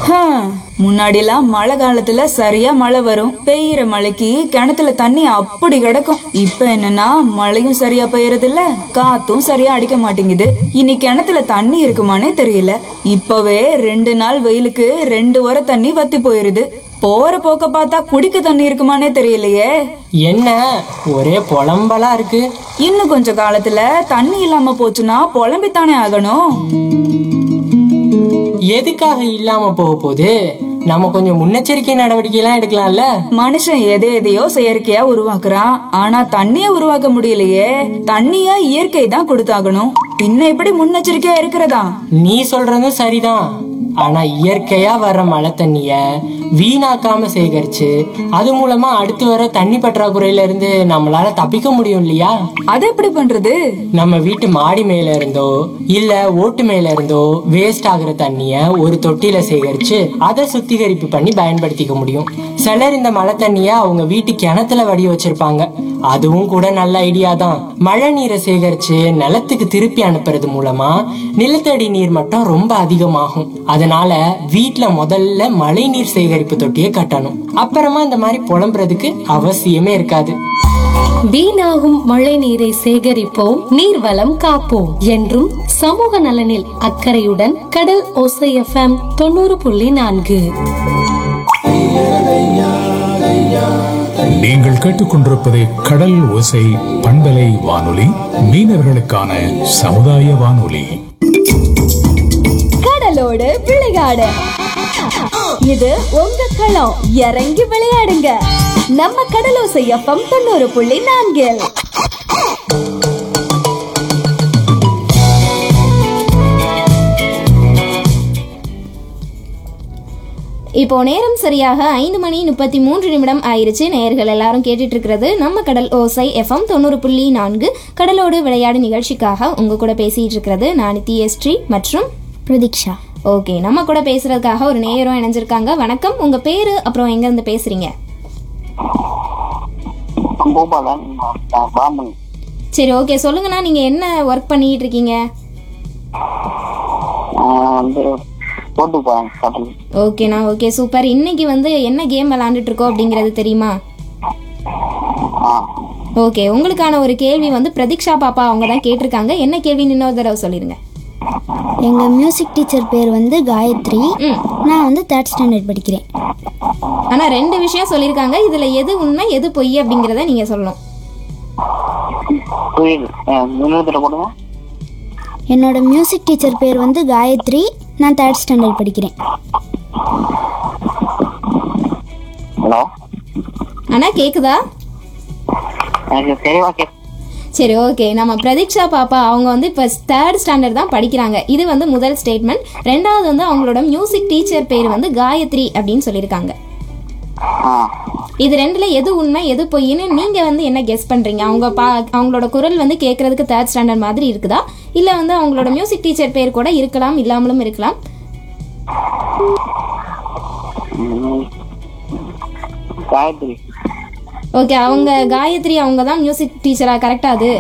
ஹம், முன்னாடிலாம் மழை காலத்துல சரியா மழை வரும் பெய்யுற மழைக்கு கிணத்துல தண்ணி அப்படி கிடக்கும் இப்ப என்னன்னா மழையும் சரியா பெய்யறது இல்ல காத்தும் சரியா அடிக்க மாட்டேங்குது இனி கிணத்துல தண்ணி இருக்குமானே தெரியல இப்பவே ரெண்டு நாள் வெயிலுக்கு ரெண்டு வர தண்ணி வத்தி போயிருது போற போக்க பார்த்தா குடிக்க தண்ணி இருக்குமானே தெரியலையே என்ன ஒரே புலம்பலா இருக்கு இன்னும் கொஞ்ச காலத்துல தண்ணி இல்லாம போச்சுன்னா புலம்பித்தானே ஆகணும் எதுக்காக இல்லாம போக போகுது நம்ம கொஞ்சம் முன்னெச்சரிக்கை நடவடிக்கை எல்லாம் எடுக்கலாம்ல மனுஷன் எதை எதையோ செயற்கையா உருவாக்குறான் ஆனா தண்ணிய உருவாக்க முடியலையே தண்ணிய இயற்கை தான் கொடுத்தாகணும் பின்ன எப்படி முன்னெச்சரிக்கையா இருக்கிறதா நீ சொல்றதும் சரிதான் ஆனா இயற்கையா வர்ற மழை தண்ணிய வீணாக்காம சேகரிச்சு அது மூலமா அடுத்து வர தண்ணி பற்றாக்குறையில இருந்து நம்மளால தப்பிக்க முடியும் இல்லையா அது எப்படி பண்றது நம்ம வீட்டு மாடி மேல இருந்தோ இல்ல ஓட்டு மேல இருந்தோ வேஸ்ட் ஆகுற தண்ணிய ஒரு தொட்டியில சேகரிச்சு அதை சுத்திகரிப்பு பண்ணி பயன்படுத்திக்க முடியும் சிலர் இந்த மழை தண்ணிய அவங்க வீட்டு கிணத்துல வடி வச்சிருப்பாங்க அதுவும் கூட நல்ல ஐடியா தான் மழை நீரை சேகரிச்சு நிலத்துக்கு திருப்பி அனுப்புறது மூலமா நிலத்தடி நீர் மட்டம் ரொம்ப அதிகமாகும் அதனால வீட்ல முதல்ல மழை நீர் சேகரிப்பு தொட்டியை கட்டணும் அப்புறமா இந்த மாதிரி புலம்புறதுக்கு அவசியமே இருக்காது வீணாகும் மழை நீரை சேகரிப்போம் நீர்வளம் காப்போம் என்றும் சமூக நலனில் அக்கறையுடன் கடல் ஓசை எஃப்எம் தொண்ணூறு புள்ளி நான்கு நீங்கள் கேட்டுக்கொண்டிருப்பது கடல் ஓசை பண்பலை வானொலி மீனவர்களுக்கான சமுதாய வானொலி கடலோடு விளையாடு இது உங்க களம் இறங்கி விளையாடுங்க நம்ம கடலோசை எஃப்எம் தொண்ணூறு புள்ளி நான்கில் இப்போ நேரம் சரியாக ஐந்து மணி முப்பத்தி மூன்று நிமிடம் ஆயிருச்சு நேயர்கள் எல்லாரும் கேட்டுட்டு இருக்கிறது நம்ம கடல் ஓசை எஃப்எம் தொண்ணூறு புள்ளி நான்கு கடலோடு விளையாடு நிகழ்ச்சிக்காக உங்க கூட பேசிட்டு இருக்கிறது நான் நித்யஸ்ரீ மற்றும் பிரதீக்ஷா ஓகே நம்ம கூட பேசுறதுக்காக ஒரு நேயரும் இணைஞ்சிருக்காங்க வணக்கம் உங்க பேரு அப்புறம் எங்க இருந்து பேசுறீங்க பூபாலன் நான் பாம்பன் சரி ஓகே சொல்லுங்கண்ணா நீங்க என்ன ஒர்க் பண்ணிட்டு இருக்கீங்க நான் வந்து போட்டு போறேன் கடல் ஓகேண்ணா ஓகே சூப்பர் இன்னைக்கு வந்து என்ன கேம் விளாண்டுட்டு இருக்கோம் அப்படிங்கிறது தெரியுமா ஆ ஓகே உங்களுக்கான ஒரு கேள்வி வந்து பிரதீக்ஷா பாப்பா அவங்க தான் கேட்டிருக்காங்க என்ன கேள்வின்னு இன்னொரு தடவை சொல்லிருங்க எங்க மியூசிக் டீச்சர் பேர் வந்து காயத்ரி ம் நான் வந்து தேர்ட் ஸ்டாண்டர்ட் படிக்கிறேன் ஆனா ரெண்டு விஷயம் சொல்லியிருக்காங்க இதுல எது உண்மை எது பொய் அப்படிங்கிறத நீங்க சொல்லணும் புரியுது இன்னொருத்தர போடுங்க என்னோட மியூசிக் டீச்சர் பேர் வந்து காயத்ரி நான் தேர்ட் ஸ்டாண்டர்ட் படிக்கிறேன் ஹலோ ஆனா கேக்குதா எனக்கு தெளிவா கே சரி ஓகே நம்ம பிரதீக்ஷா பாப்பா அவங்க வந்து இப்போ தேர்ட் ஸ்டாண்டர்ட் தான் படிக்கிறாங்க இது வந்து முதல் ஸ்டேட்மெண்ட் ரெண்டாவது வந்து அவங்களோட மியூசிக் டீச்சர் பேர் வந்து காயத்ரி அப்படின்னு சொல்லியிருக்காங்க ஆ இது ரெண்டுல எது உண்மை எது பொய்ன்னு நீங்க வந்து என்ன கெஸ் பண்றீங்க அவங்க பா அவங்களோட குரல் வந்து கேட்கறதுக்கு தேர்ட் ஸ்டாண்டர்ட் மாதிரி இருக்குதா இல்ல வந்து அவங்களோட மியூசிக் டீச்சர் பேர் கூட இருக்கலாம் இல்லாமலும் இருக்கலாம் ம். காயத்ரி ஓகே அவங்க காயத்ரி அவங்க தான் மியூசிக் டீச்சரா கரெக்டா அது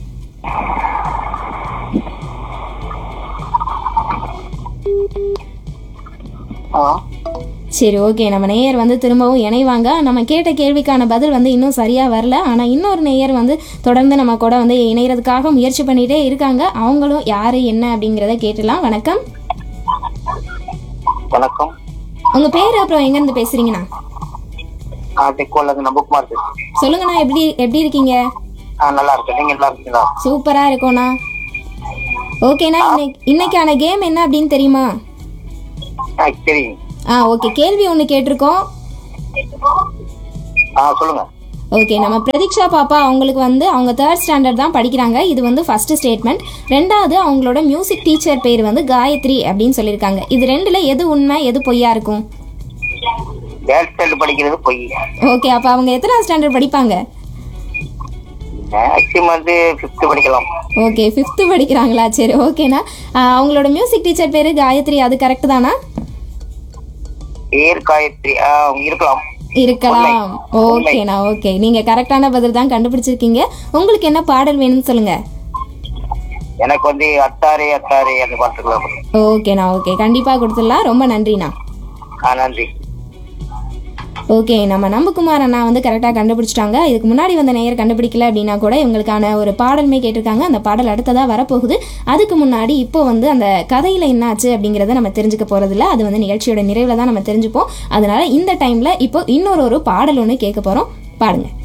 ஹலோ சரி ஓகே நம்ம நேயர் வந்து திரும்பவும் இணைவாங்க நம்ம கேட்ட கேள்விக்கான பதில் வந்து இன்னும் சரியா வரல ஆனா இன்னொரு நேயர் வந்து தொடர்ந்து நம்ம கூட வந்து இணையறதுக்காக முயற்சி பண்ணிட்டே இருக்காங்க அவங்களும் யாரு என்ன அப்படிங்கிறத கேட்டலாம் வணக்கம் வணக்கம் உங்க பேர் அப்புறம் எங்க இருந்து பேசுறீங்கண்ணா ஆ தெக்கோல இருந்து நான் புக் மார்க் சொல்லுங்கண்ணா எப்படி எப்படி இருக்கீங்க ஆ நல்லா இருக்கேன் நீங்க நல்லா இருக்கீங்களா சூப்பரா இருக்கோண்ணா ஓகேண்ணா இன்னைக்கு இன்னைக்கான கேம் என்ன அப்படின்னு தெரியுமா ஆ தெரியும் ஆ ஓகே கேள்வி ஒன்று கேட்டிருக்கோம் ஆ சொல்லுங்க ஓகே நம்ம பிரதீக்ஷா பாப்பா அவங்களுக்கு வந்து அவங்க தேர்ட் ஸ்டாண்டர்ட் தான் படிக்கிறாங்க இது வந்து ஃபர்ஸ்ட் ஸ்டேட்மெண்ட் ரெண்டாவது அவங்களோட மியூசிக் டீச்சர் பேர் வந்து காயத்ரி அப்படின்னு சொல்லியிருக்காங்க இது ரெண்டுல எது உண்மை எது பொய்யா இருக்கும் கேர்ள்ஸ் ஸ்டாண்டர்ட் படிக்கிறது பொய் ஓகே அப்போ அவங்க எத்தனாவது ஸ்டாண்டர்ட் படிப்பாங்க மேக்ஸிமம் வந்து ஃபிஃப்த் படிக்கலாம் ஓகே ஃபிஃப்த்து படிக்கிறாங்களா சரி ஓகேண்ணா ஆ, அவங்களோட மியூசிக் டீச்சர் பேர் காயத்ரி அது கரெக்ட் தானா பேர் காயத்ரி ஆ இருக்கலாம் இருக்கலாம் உண்மை. ஓகேண்ணா ஓகே நீங்க கரெக்டான பதில் தான் கண்டுபிடிச்சிருக்கீங்க உங்களுக்கு என்ன பாடல் வேணும்னு சொல்லுங்க எனக்கு வந்து அத்தாரே அத்தாரே அந்த பாட்டுக்கலாம் ஓகேண்ணா ஓகே கண்டிப்பா கொடுத்துடலாம் ரொம்ப நன்றிண்ணா ஆ நன்றி ஓகே நம்ம நம்பகுமார் அண்ணா வந்து கரெக்டாக கண்டுபிடிச்சிட்டாங்க இதுக்கு முன்னாடி வந்த நேயர் கண்டுபிடிக்கல அப்படின்னா கூட இவங்களுக்கான ஒரு பாடலுமே கேட்டிருக்காங்க அந்த பாடல் அடுத்ததாக வரப்போகுது அதுக்கு முன்னாடி இப்போ வந்து அந்த கதையில் என்னாச்சு அப்படிங்கிறத நம்ம தெரிஞ்சுக்க போகிறதில்ல அது வந்து நிகழ்ச்சியோட நிறைவில் தான் நம்ம தெரிஞ்சுப்போம் அதனால இந்த டைமில் இப்போ இன்னொரு ஒரு பாடல் ஒன்று கேட்க போகிறோம் பாடுங்க